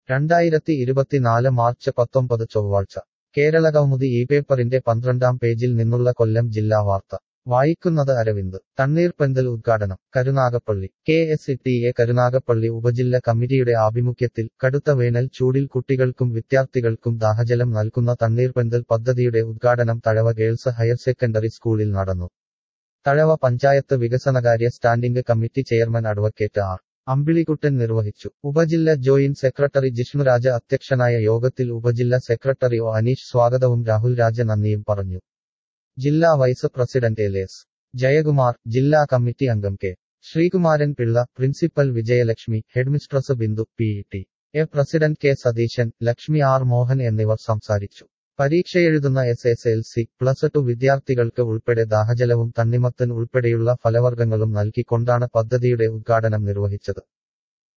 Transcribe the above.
രണ്ടായിരത്തി ഇരുപത്തിനാല് മാർച്ച് പത്തൊമ്പത് ചൊവ്വാഴ്ച കേരളകൗമുദി ഈ പേപ്പറിന്റെ പന്ത്രണ്ടാം പേജിൽ നിന്നുള്ള കൊല്ലം ജില്ലാ വാർത്ത വായിക്കുന്നത് അരവിന്ദ് തണ്ണീർപ്പന്തൽ ഉദ്ഘാടനം Karunagappally K S T A Karunagappally ഉപജില്ല കമ്മിറ്റിയുടെ ആഭിമുഖ്യത്തിൽ കടുത്ത വേനൽ ചൂടിൽ കുട്ടികൾക്കും വിദ്യാർത്ഥികൾക്കും ദാഹജലം നൽകുന്ന തണ്ണീർപ്പന്തൽ പദ്ധതിയുടെ ഉദ്ഘാടനം തഴവ ഗേൾസ് ഹയർ സെക്കൻഡറി സ്കൂളിൽ നടന്നു തഴവ പഞ്ചായത്ത് വികസനകാര്യ standing committee chairman advocate R Ambilikuttan നിർവഹിച്ചു ഉപജില്ല ജോയിന്റ് സെക്രട്ടറി ജിഷ്ണുരാജ അധ്യക്ഷനായ യോഗത്തിൽ ഉപജില്ല സെക്രട്ടറി ഒ അനീഷ് സ്വാഗതവും രാഹുൽ രാജ നന്ദിയും പറഞ്ഞു ജില്ലാ vice president L S Jayakumar ജില്ലാ കമ്മിറ്റി അംഗം K Sreekumaran Pillai principal Vijayalakshmi headmistress Bindu P T A president K Satheesan Lakshmi R Mohan എന്നിവർ സംസാരിച്ചു പരീക്ഷയെഴുതുന്ന S S L C plus two വിദ്യാർത്ഥികൾക്ക് ഉൾപ്പെടെ ദാഹജലവും തണ്ണിമത്തൻ ഉൾപ്പെടെയുള്ള ഫലവർഗ്ഗങ്ങളും നൽകിക്കൊണ്ടാണ് പദ്ധതിയുടെ ഉദ്ഘാടനം നിർവഹിച്ചത്